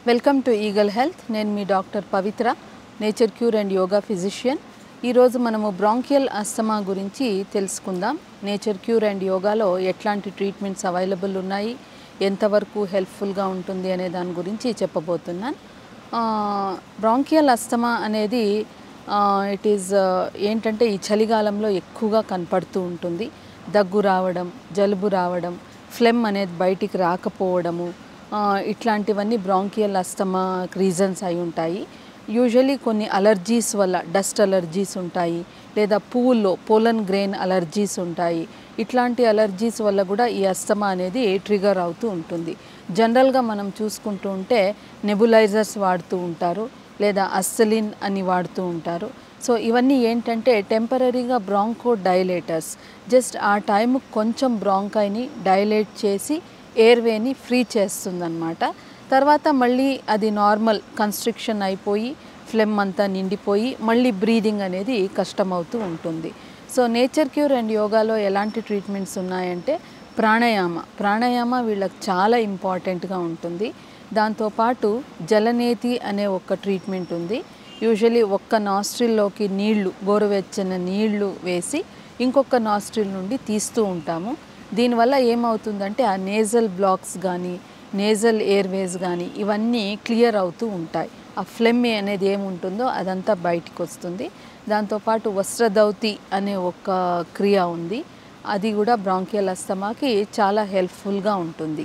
Welcome to eagle health నేను మీ doctor Pavitra nature cure and yoga physician ఈరోజు మనము బ్రాంకియల్ అస్తమా గురించి తెలుసుకుందాం నేచర్ క్యూర్ అండ్ యోగాలో ఎట్లాంటి ట్రీట్మెంట్స్ అవైలబుల్ ఉన్నాయి ఎంతవరకు హెల్ప్ఫుల్గా ఉంటుంది అనే దాని గురించి చెప్పబోతున్నాను బ్రాంకియల్ అస్తమా అనేది ఇట్ ఈజ్ ఏంటంటే ఈ చలికాలంలో ఎక్కువగా కనపడుతూ ఉంటుంది దగ్గు రావడం జలుబు రావడం ఫ్లెమ్ అనేది బయటికి రాకపోవడము ఆ, ఇట్లాంటివన్నీ బ్రాంకియల్ అస్తమా రీజన్స్ అయి ఉంటాయి యూజువలీ కొన్ని అలర్జీస్ వల్ల డస్ట్ అలర్జీస్ ఉంటాయి లేదా పువ్వుల్లో పోలన్ గ్రెయిన్ అలర్జీస్ ఉంటాయి ఇట్లాంటి అలర్జీస్ వల్ల కూడా ఈ అస్తమా అనేది ట్రిగర్ అవుతూ ఉంటుంది జనరల్గా మనం చూసుకుంటూ ఉంటే నెబులైజర్స్ వాడుతూ ఉంటారు లేదా అస్సలిన్ అని వాడుతూ ఉంటారు సో ఇవన్నీ ఏంటంటే టెంపరీగా బ్రాంకో డైలేటర్స్ జస్ట్ ఆ టైం కొంచెం బ్రాంకైని డైలేట్ చేసి ఎయిర్వేని ఫ్రీ చేస్తుందన్నమాట తర్వాత మళ్ళీ అది నార్మల్ కన్స్ట్రిక్షన్ అయిపోయి ఫ్లెమ్ అంతా నిండిపోయి మళ్ళీ బ్రీదింగ్ అనేది కష్టమవుతూ ఉంటుంది సో నేచర్ క్యూర్ అండ్ యోగాలో ఎలాంటి ట్రీట్మెంట్స్ ఉన్నాయంటే ప్రాణాయామ ప్రాణాయామ వీళ్ళకి చాలా ఇంపార్టెంట్గా ఉంటుంది దాంతోపాటు జలనేతి అనే ఒక ట్రీట్మెంట్ ఉంది యూజువలీ ఒక్క నాస్ట్రిల్లోకి నీళ్లు గోరువెచ్చని నీళ్లు వేసి ఇంకొక నాస్ట్రిల్ నుండి తీస్తూ ఉంటాము దీనివల్ల ఏమవుతుందంటే ఆ నేజల్ బ్లాక్స్ కానీ నేజల్ ఎయిర్వేస్ కానీ ఇవన్నీ క్లియర్ అవుతూ ఉంటాయి ఆ ఫ్లెమ్ అనేది ఏముంటుందో అదంతా బయటికి వస్తుంది దాంతోపాటు వస్త్రదౌతి అనే ఒక క్రియ ఉంది అది కూడా బ్రాంకియల్ అస్తమాకి చాలా హెల్ప్ఫుల్గా ఉంటుంది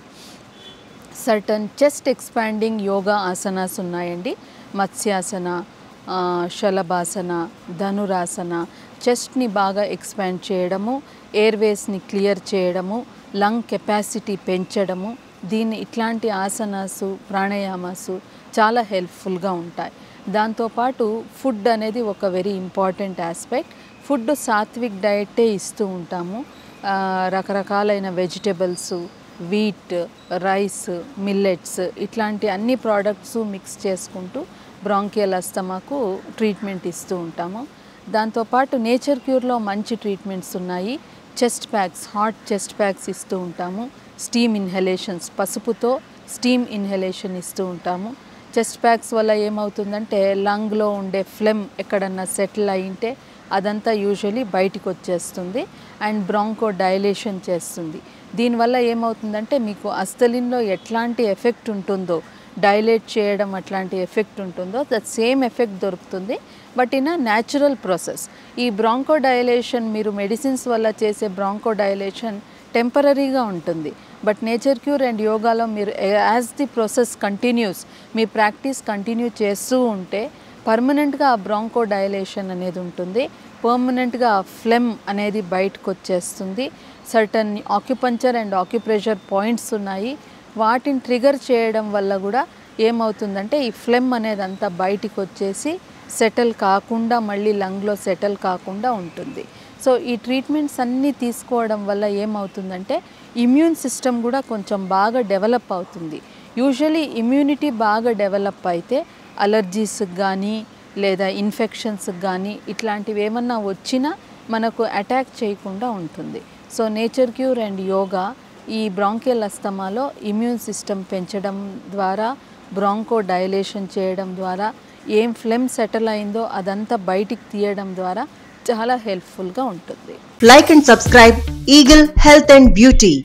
certain chest expanding yoga asanas ఉన్నాయండి మత్స్యాసన ఆ, శలభాసన ధనురాసన చెస్ట్ని బాగా ఎక్స్పాండ్ చేయడము ఎయిర్వేస్ని క్లియర్ చేయడము లంగ్ కెపాసిటీ పెంచడము దీన్ని ఇట్లాంటి ఆసనాసు ప్రాణాయామాసు చాలా హెల్ప్ఫుల్గా ఉంటాయి దాంతోపాటు ఫుడ్ అనేది ఒక very important aspect food sattvic డయటే ఇస్తూ ఉంటాము ఆ, రకరకాలైన వెజిటబుల్స్ వీట్ రైస్ మిల్లెట్స్ ఇట్లాంటి అన్ని ప్రోడక్ట్స్ మిక్స్ చేసుకుంటూ బ్రాంకియల్ అస్తమాకు ట్రీట్మెంట్ ఇస్తూ ఉంటాము దాంతోపాటు నేచర్ క్యూర్లో మంచి ట్రీట్మెంట్స్ ఉన్నాయి chest packs hot chest packs ఇస్తూ ఉంటాము స్టీమ్ ఇన్హలేషన్స్ పసుపుతో స్టీమ్ ఇన్హలేషన్ ఇస్తూ ఉంటాము చెస్ట్ ప్యాక్స్ వల్ల ఏమవుతుందంటే లంగ్లో ఉండే ఫ్లెమ్ ఎక్కడన్నా సెటిల్ అయింటే అదంతా యూజువలీ బయటికి వచ్చేస్తుంది అండ్ బ్రాంకో డైలేషన్ చేస్తుంది దీనివల్ల ఏమవుతుందంటే మీకు అస్తలిన్లో ఎట్లాంటి ఎఫెక్ట్ ఉంటుందో డైలేట్ చేయడం అట్లాంటి ఎఫెక్ట్ ఉంటుందో దట్ సేమ్ ఎఫెక్ట్ దొరుకుతుంది but in a natural process ఈ బ్రాంకో డైలేషన్ మీరు మెడిసిన్స్ వల్ల చేసే బ్రాంకో డైలేషన్ టెంపరీగా ఉంటుంది బట్ నేచర్ క్యూర్ అండ్ యోగాలో మీరు యాజ్ ది ప్రాసెస్ కంటిన్యూస్ మీ ప్రాక్టీస్ కంటిన్యూ చేస్తూ ఉంటే పర్మనెంట్గా ఆ బ్రాంకో డైలేషన్ అనేది ఉంటుంది పర్మనెంట్గా ఆ ఫ్లెమ్ అనేది బయటకు వచ్చేస్తుంది certain acupuncture and acupressure points ఉన్నాయి వాటిని ట్రిగర్ చేయడం వల్ల కూడా ఏమవుతుందంటే ఈ ఫ్లెమ్ అనేది అంతా బయటికి వచ్చేసి సెటిల్ కాకుండా మళ్ళీ లంగ్లో సెటిల్ కాకుండా ఉంటుంది సో ఈ ట్రీట్మెంట్స్ అన్నీ తీసుకోవడం వల్ల ఏమవుతుందంటే ఇమ్యూన్ సిస్టమ్ కూడా కొంచెం బాగా డెవలప్ అవుతుంది యూజువలీ ఇమ్యూనిటీ బాగా డెవలప్ అయితే అలర్జీస్కి కానీ లేదా ఇన్ఫెక్షన్స్కి కానీ ఇట్లాంటివి ఏమన్నా వచ్చినా మనకు అటాక్ చేయకుండా ఉంటుంది so nature cure and yoga ఈ బ్రాంకియల్ అస్తమాలో ఇమ్యూన్ సిస్టమ్ పెంచడం ద్వారా బ్రాంకో డైలేషన్ చేయడం ద్వారా ఏం ఫ్లెమ్ సెటిల్ అయిందో అదంతా బయటికి తీయడం ద్వారా చాలా హెల్ప్ఫుల్గా ఉంటుంది Like and subscribe Eagle Health and Beauty.